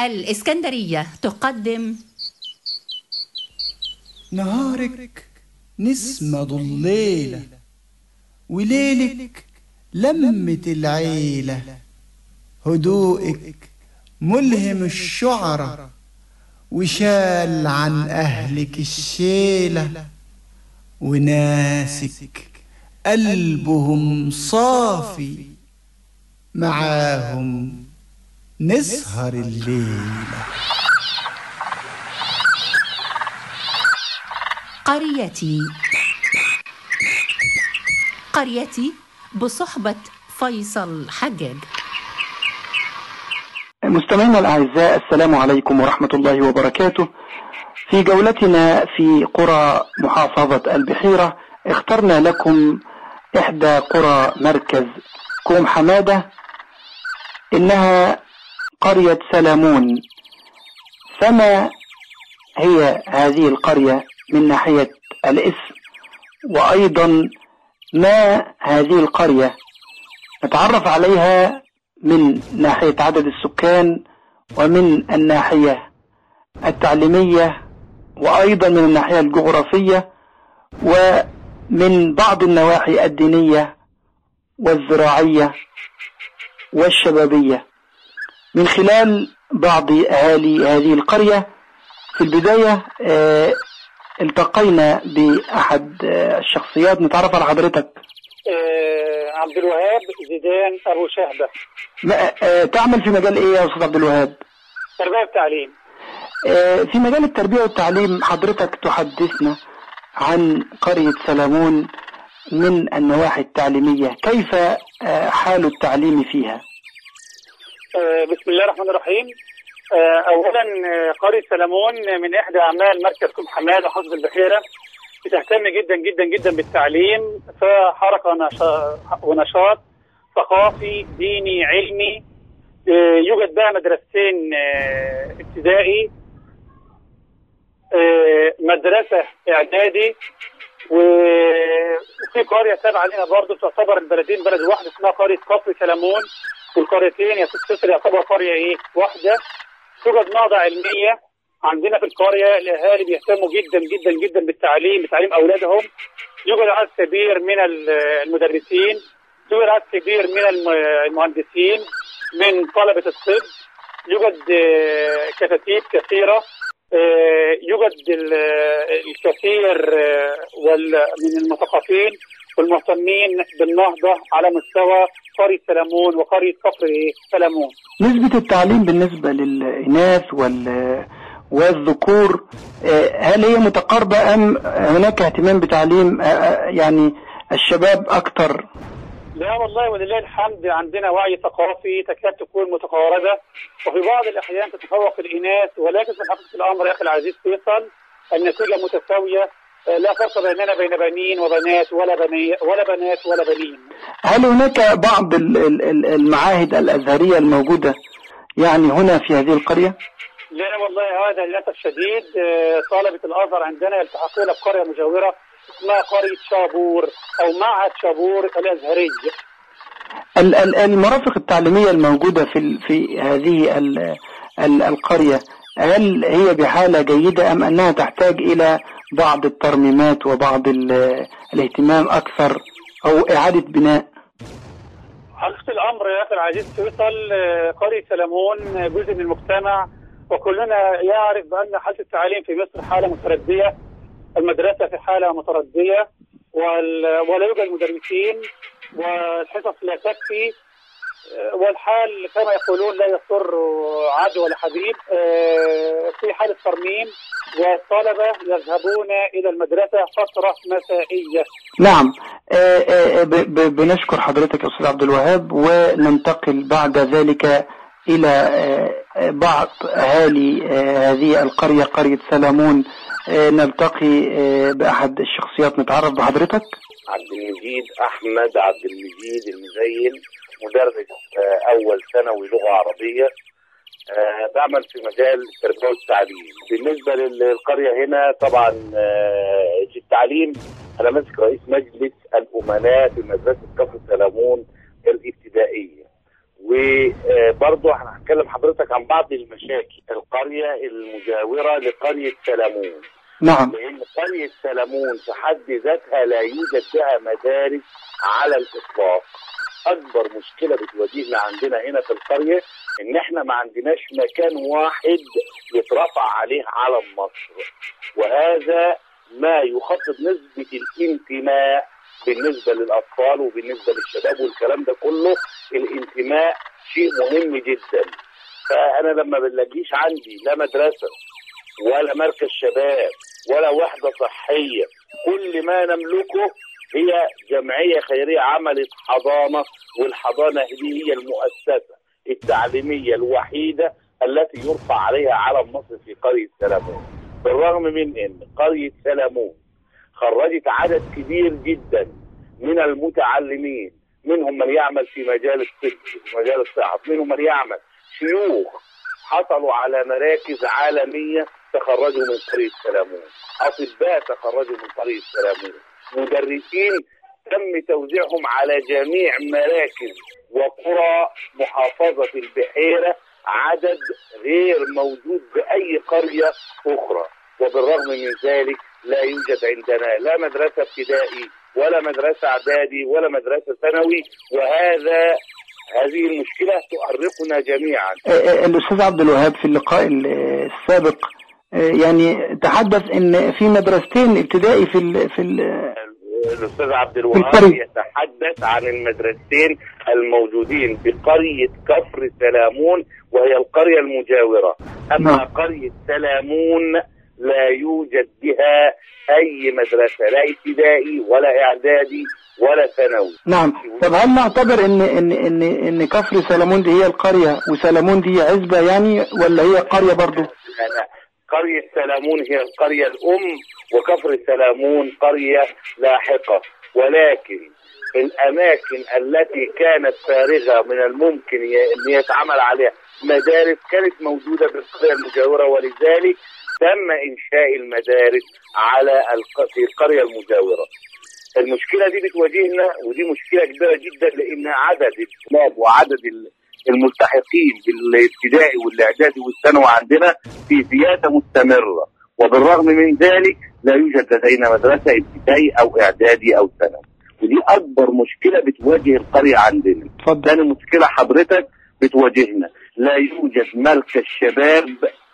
الإسكندرية تقدم نهارك نسمة ضليلة وليلك لمة العيلة هدوءك ملهم الشعرة وشال عن أهلك الشيلة وناسك قلبهم صافي معاهم نسهر الليله قريتي قريتي بصحبة فيصل حجاج مستمعينا الأعزاء السلام عليكم ورحمة الله وبركاته في جولتنا في قرى محافظة البحيرة اخترنا لكم إحدى قرى مركز كوم حمادة إنها قرية سلامون فما هي هذه القرية من ناحية الاسم وأيضا ما هذه القرية نتعرف عليها من ناحية عدد السكان ومن الناحية التعليمية وأيضا من الناحية الجغرافية ومن بعض النواحي الدينية والزراعية والشبابية من خلال بعض أهالي هذه القرية في البداية آه، التقينا بأحد آه، الشخصيات نتعرف على حضرتك آه، عبد الوهاب زيدان ابو شهبه ما- آه، تعمل في مجال ايه يا استاذ عبد الوهاب تربيه وتعليم آه، في مجال التربية والتعليم حضرتك تحدثنا عن قرية سلامون من النواحي التعليمية كيف آه، حال التعليم فيها آه، بسم الله الرحمن الرحيم آه، اولا آه، قريه سلمون من احدى اعمال مركز كوم حماده حافظ البحيره بتهتم جدا جدا جدا بالتعليم فحركه نشا- ونشاط ثقافي ديني علمي آه، يوجد بقى مدرستين آه، ابتدائي آه، مدرسه اعدادي و- وفي قريه تابعه لنا برضه تعتبر البلدين بلد واحده اسمها قريه كفر سلمون والقريتين يا ست سفر يعتبر قريه ايه واحده توجد نهضه علميه عندنا في القريه الاهالي بيهتموا جدا جدا جدا بالتعليم بتعليم اولادهم يوجد عدد كبير من ال- المدرسين يوجد عدد كبير من الم- المهندسين من طلبه الطب يوجد آه، كتاتيب كثيره آه، يوجد ال- الكثير آه، وال- من المثقفين والمهتمين بالنهضه على مستوى قريه سلمون وقريه كفر سلمون. نسبة التعليم بالنسبة للإناث وال والذكور آه، هل هي متقاربة أم هناك اهتمام بتعليم آه، آه، يعني الشباب أكثر لا والله ولله الحمد عندنا وعي ثقافي تكاد تكون متقاربه وفي بعض الاحيان تتفوق الاناث ولكن في حقيقه الامر يا اخي العزيز فيصل النتيجه متساويه آه، لا فرق بيننا بين بنين وبنات ولا بني ولا بنات ولا بنين. هل هناك بعض ال- ال- ال- المعاهد الأزهرية الموجودة يعني هنا في هذه القرية؟ لا والله هذا للاسف شديد آه، طلبه الازهر عندنا يلتحقون بقريه مجاوره اسمها قريه شابور او معهد شابور الازهري. ال- ال- المرافق التعليمية الموجودة في ال- في هذه ال- ال- القرية هل هي بحالة جيدة أم أنها تحتاج إلى بعض الترميمات وبعض ال- الاهتمام أكثر أو إعادة بناء؟ حقيقة الأمر يا أخي العزيز فيصل آه، قرية سلمون آه، جزء من المجتمع وكلنا يعرف بأن حالة التعليم في مصر حالة متردية المدرسة في حالة متردية وال- ولا يوجد مدرسين والحصص لا تكفي آه، والحال كما يقولون لا يسر عدو ولا حبيب آه، في حالة ترميم والطلبة يذهبون إلى المدرسة فترة مسائية نعم آه، آه، ب- ب- بنشكر حضرتك يا أستاذ عبد الوهاب وننتقل بعد ذلك إلى آه، آه، بعض أهالي آه، هذه القرية قرية سلامون آه، نلتقي آه، بأحد الشخصيات نتعرف بحضرتك عبد المجيد احمد عبد المجيد المزين مدرس آه، اول ثانوي لغه عربيه آه، بعمل في مجال التربيه والتعليم بالنسبه للقريه هنا طبعا آه، في التعليم انا ماسك رئيس مجلس الامناء في مدرسه كفر سلمون الابتدائيه وبرضه احنا هنتكلم حضرتك عن بعض المشاكل القريه المجاوره لقريه سلمون نعم لان قريه سلمون في حد ذاتها لا يوجد بها مدارس على الاطلاق اكبر مشكله بتواجهنا عندنا هنا في القريه ان احنا ما عندناش مكان واحد يترفع عليه علم مصر وهذا ما يخفض نسبه الانتماء بالنسبه للاطفال وبالنسبه للشباب والكلام ده كله الانتماء شيء مهم جدا فانا لما بنلاقيش عندي لا مدرسه ولا مركز شباب ولا وحده صحيه كل ما نملكه هي جمعيه خيريه عملت حضانه والحضانه دي هي المؤسسه التعليميه الوحيده التي يرفع عليها علم مصر في قريه سلمون بالرغم من ان قريه سلمون خرجت عدد كبير جدا من المتعلمين منهم من يعمل في مجال الطب في مجال الصحه منهم من يعمل شيوخ حصلوا على مراكز عالميه تخرجوا من قريه سلامون اطباء تخرجوا من قريه سلامون مدرسين تم توزيعهم على جميع مراكز وقرى محافظه البحيره عدد غير موجود باي قريه اخرى وبالرغم من ذلك لا يوجد عندنا لا مدرسه ابتدائي ولا مدرسه اعدادي ولا مدرسه ثانوي وهذا هذه المشكله تؤرقنا جميعا آه، آه، الأستاذ عبد الوهاب في اللقاء ال- السابق آه، يعني تحدث ان في مدرستين ابتدائي في ال في ال الاستاذ عبد الوهاب بالقرية. يتحدث عن المدرستين الموجودين بقريه كفر سلامون وهي القريه المجاوره اما نعم. قريه سلامون لا يوجد بها اي مدرسه لا ابتدائي ولا اعدادي ولا ثانوي نعم طب هل نعتبر ان ان ان ان كفر سلمون دي هي القريه وسلمون دي عزبه يعني ولا هي قريه برضو؟ أنا قرية سلامون هي القرية الأم وكفر سلامون قرية لاحقة ولكن الأماكن التي كانت فارغة من الممكن ي- أن يتعمل عليها مدارس كانت موجودة بالقرية المجاورة ولذلك تم إنشاء المدارس على الق- في القرية المجاورة المشكلة دي بتواجهنا ودي مشكلة كبيرة جدا لأن عدد الطلاب وعدد ال- الملتحقين بالابتدائي والاعدادي والثانوي عندنا في زياده مستمره وبالرغم من ذلك لا يوجد لدينا مدرسه ابتدائي او اعدادي او ثانوي ودي اكبر مشكله بتواجه القريه عندنا اتفضل ثاني مشكله حضرتك بتواجهنا لا يوجد مركز شباب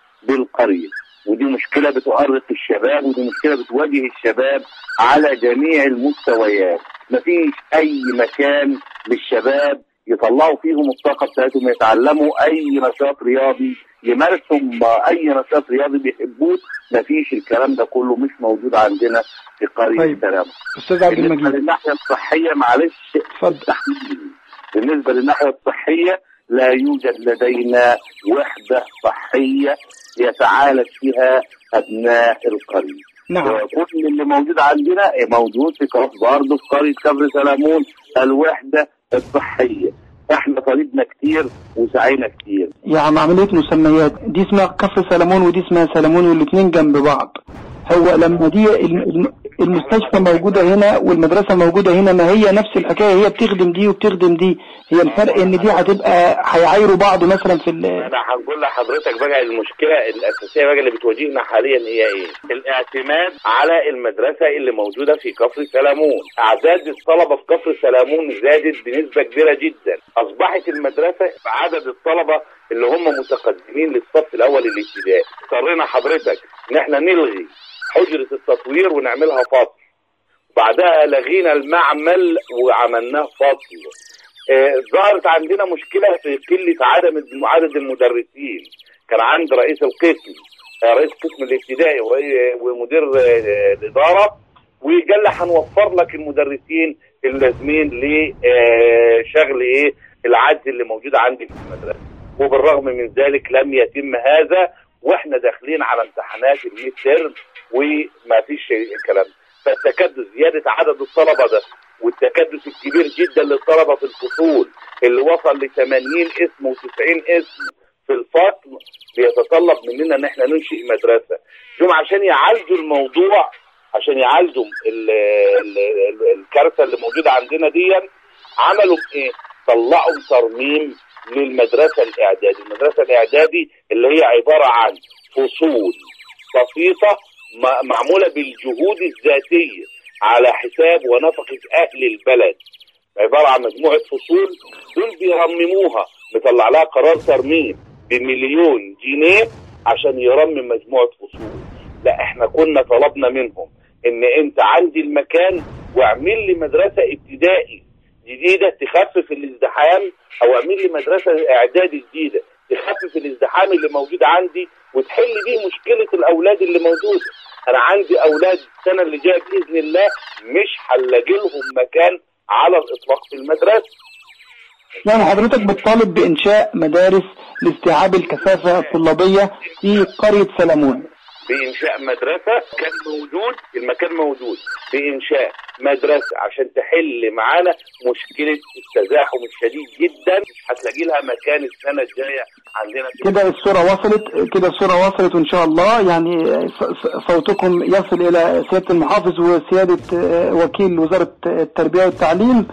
بالقريه ودي مشكله بتؤرق الشباب ودي مشكله بتواجه الشباب على جميع المستويات مفيش اي مكان للشباب يطلعوا فيهم الطاقه بتاعتهم يتعلموا اي نشاط رياضي يمارسوا اي نشاط رياضي بيحبوه مفيش الكلام ده كله مش موجود عندنا في قريه طيب. سلام استاذ عبد بالنسبه المجيد للناحيه الصحيه معلش اتفضل تحديد بالنسبه للناحيه الصحيه لا يوجد لدينا وحده صحيه يتعالج فيها ابناء القريه نعم كل اللي موجود عندنا موجود في كفر برضه في قريه كفر سلامون الوحده الصحيه احنا طالبنا كتير وسعينا كتير يعني عمليه مسميات دي اسمها كفر سلمون ودي اسمها سلمون والاثنين جنب بعض هو لما دي الم- الم- المستشفى موجودة هنا والمدرسة موجودة هنا ما هي نفس الحكاية هي بتخدم دي وبتخدم دي هي الفرق ان دي هتبقى هيعايروا بعض مثلا في ال- انا هنقول لحضرتك بقى المشكله الاساسيه بقى اللي بتواجهنا حاليا هي ايه؟ الاعتماد على المدرسه اللي موجوده في كفر سلامون، اعداد الطلبه في كفر سلامون زادت بنسبه كبيره جدا، اصبحت المدرسه عدد الطلبه اللي هم متقدمين للصف الاول الابتدائي، اضطرينا حضرتك ان احنا نلغي حجره التطوير ونعملها فصل. بعدها لغينا المعمل وعملناه فصل. آه، ظهرت عندنا مشكله في قله عدم عدد المدرسين كان عند رئيس القسم آه، رئيس قسم الابتدائي ورئي- ومدير آه، الاداره وقال لي هنوفر لك المدرسين اللازمين لشغل ايه العجز اللي موجود عندي في المدرسه وبالرغم من ذلك لم يتم هذا واحنا داخلين على امتحانات الميد ترم وما فيش الكلام ده فالتكدس زياده عدد الطلبه ده والتكدس الكبير جدا للطلبه في الفصول اللي وصل ل 80 اسم و90 اسم في الفصل بيتطلب مننا ان احنا ننشئ مدرسه جم عشان يعالجوا الموضوع عشان يعالجوا ال- ال- ال- الكارثه اللي موجوده عندنا دي عملوا ايه؟ طلعوا ترميم للمدرسه الاعدادي، المدرسه الاعدادي اللي هي عباره عن فصول بسيطه م- معموله بالجهود الذاتيه على حساب ونفقه اهل البلد. عباره عن مجموعه فصول دول بيرمموها مطلع لها قرار ترميم بمليون جنيه عشان يرمم مجموعه فصول. لا احنا كنا طلبنا منهم ان انت عندي المكان واعمل لي مدرسه ابتدائي جديده تخفف الازدحام او اعمل لي مدرسه اعدادي جديده تخفف الازدحام اللي موجود عندي وتحل بيه مشكله الاولاد اللي موجوده انا عندي اولاد السنه اللي جايه باذن الله مش هنلاقي لهم مكان على الاطلاق في المدرسه يعني حضرتك بتطالب بإنشاء مدارس لاستيعاب الكثافة الطلابية في قرية سلمون بإنشاء مدرسة كان موجود المكان موجود بإنشاء مدرسة عشان تحل معانا مشكلة التزاحم الشديد جدا مش هتلاقي لها مكان السنة الجاية عندنا في كده الصورة وصلت كده الصورة وصلت وإن شاء الله يعني ص- ص- صوتكم يصل إلى سيادة المحافظ وسيادة آه، وكيل وزارة التربية والتعليم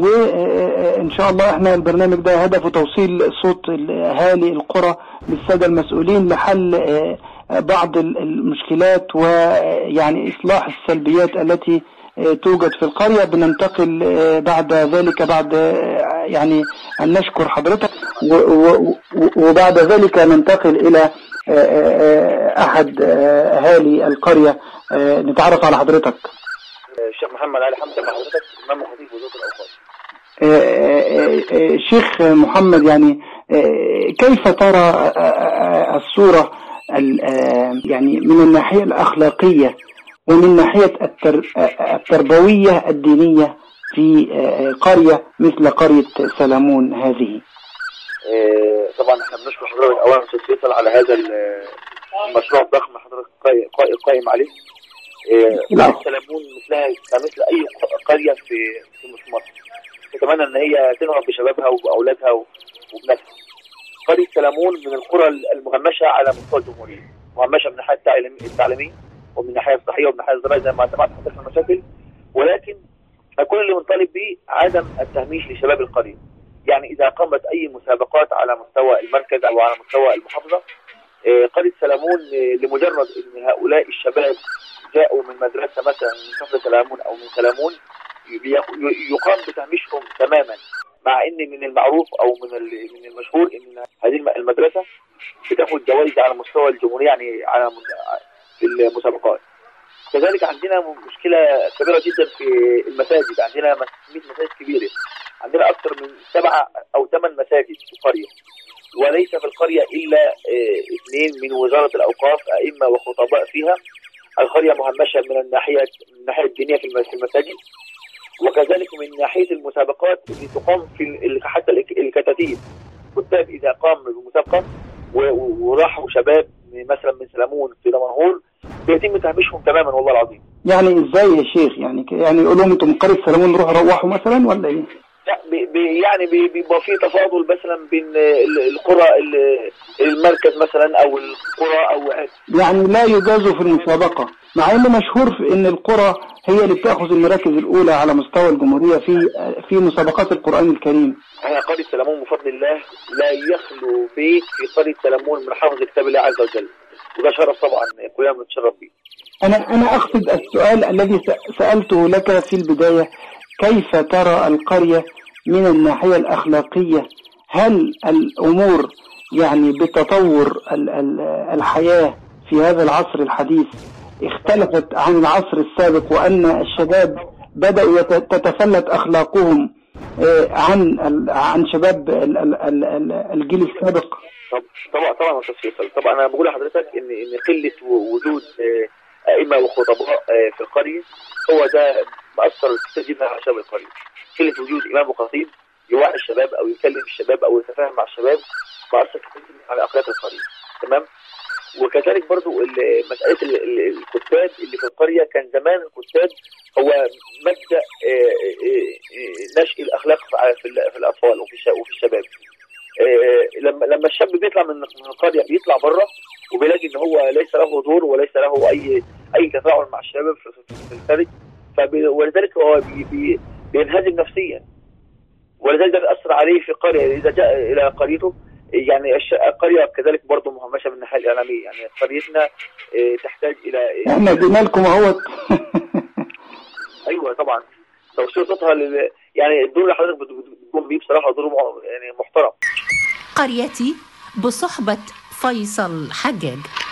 وإن شاء الله إحنا البرنامج ده هدفه توصيل صوت أهالي القرى للسادة المسؤولين لحل آه، بعض ال- المشكلات ويعني إصلاح السلبيات التي آه، توجد في القرية بننتقل آه، بعد ذلك بعد آه، يعني أن نشكر حضرتك و- و- و- وبعد ذلك ننتقل إلى آه، آه، أحد آه، أهالي القرية آه، نتعرف على حضرتك الشيخ محمد علي حمزة مع حضرتك إمام خطيب وزارة الأوقاف آه، آه، آه، شيخ محمد يعني آه، كيف ترى آه، آه، الصورة ال- آه، يعني من الناحية الأخلاقية ومن ناحية التر- آه، التربوية الدينية في آه، قرية مثل قرية سلمون هذه آه، طبعا احنا بنشكر حضرتك اولا استاذ فيصل على هذا ال- المشروع الضخم حضرتك قاي- قاي- قايم عليه آه، نعم. قرية سلمون مثلها كمثل اي ق- قريه في في مصر نتمنى ان هي تنهض بشبابها وباولادها وبنفسها قريه سلمون من القرى المهمشه على مستوى الجمهوريه مهمشه من الناحيه التعليم- التعليميه ومن الناحيه الصحيه ومن الناحيه الزراعيه زي ما سمعت حضرتك من المشاكل ولكن كل اللي بنطالب به عدم التهميش لشباب القريه يعني اذا قامت اي مسابقات على مستوى المركز او على مستوى المحافظه آه، قريه سلمون آه، لمجرد ان هؤلاء الشباب جاءوا من مدرسه مثلا من كفر سلامون او من سلامون ي- ي- يقام بتهميشهم تماما مع ان من المعروف او من ال- من المشهور ان هذه الم- المدرسه بتاخد جوائز على مستوى الجمهوريه يعني على م- في المسابقات كذلك عندنا م- مشكله كبيره جدا في المساجد عندنا 100 مساجد كبيره عندنا اكثر من سبعه او ثمان مساجد في القريه وليس في القريه الا آه، اثنين من وزاره الاوقاف ائمه وخطباء فيها القريه مهمشه من الناحيه من الناحيه الدينيه في الم- في المساجد وكذلك من ناحيه المسابقات اللي تقام في ال- حتى الك- الكتاتيب كتاب اذا قام بمسابقه و- و- وراحوا شباب من- مثلا من سلمون في دمنهور بيتم تهميشهم تماما والله العظيم يعني ازاي يا شيخ يعني ك- يعني يقول لهم انتم من قرية سلمون روحوا روحوا مثلا ولا ايه؟ لا بي بي يعني بي- بيبقى في تفاضل مثلا بين ال- القرى ال- المركز مثلا او القرى او يعني لا يجازوا في المسابقة مع انه مشهور في ان القرى هي اللي بتاخذ المراكز الاولى على مستوى الجمهورية في في مسابقات القرآن الكريم احنا قرية سلمون بفضل الله لا يخلو بيت في قرية سلمون من حافظ كتاب الله عز وجل وده شرف طبعا كلنا بنتشرف بيه انا انا اقصد السؤال الذي س- سألته لك في البداية كيف ترى القرية من الناحية الأخلاقية هل الأمور يعني بتطور ال- ال- الحياة في هذا العصر الحديث اختلفت عن العصر السابق وأن الشباب بدأوا يت- تتفلت أخلاقهم آه، عن ال- عن شباب ال- ال- ال- ال- الجيل السابق طب طبعا طبعا يا استاذ فيصل طبعا انا بقول لحضرتك ان ان قله و- وجود آه، ائمه وخطباء آه، في القريه هو ده مأثر كتير جدا على شباب القريه قله وجود امام وخطيب يوعي الشباب او يكلم الشباب او يتفاهم مع الشباب مأثر كتير جدا على اخلاق القريه تمام وكذلك برضو ال- مسألة ال- ال- الكتاب اللي في القرية كان زمان الكتاب هو مبدأ آه، آه، آه، نشء الأخلاق في في ال- في الأطفال وفي الش- وفي الشباب آه، لما لما الشاب بيطلع من من القريه بيطلع بره وبيلاقي ان هو ليس له دور وليس له اي اي تفاعل مع الشباب في, في, في الخارج فبي- ولذلك هو بي بي بينهزم نفسيا ولذلك ده بيأثر عليه في قرية إذا جاء إلى قريته يعني الش- القرية كذلك برضه مهمشة من الناحية الإعلامية يعني قريتنا آه، تحتاج إلى احنا ادينا لكم اهوت ايوه طبعا توصيل صوتها لل... يعني الدور اللي حضرتك بت- بت- بتقوم بيه بصراحه دور م- يعني محترم قريتي بصحبة فيصل حجاج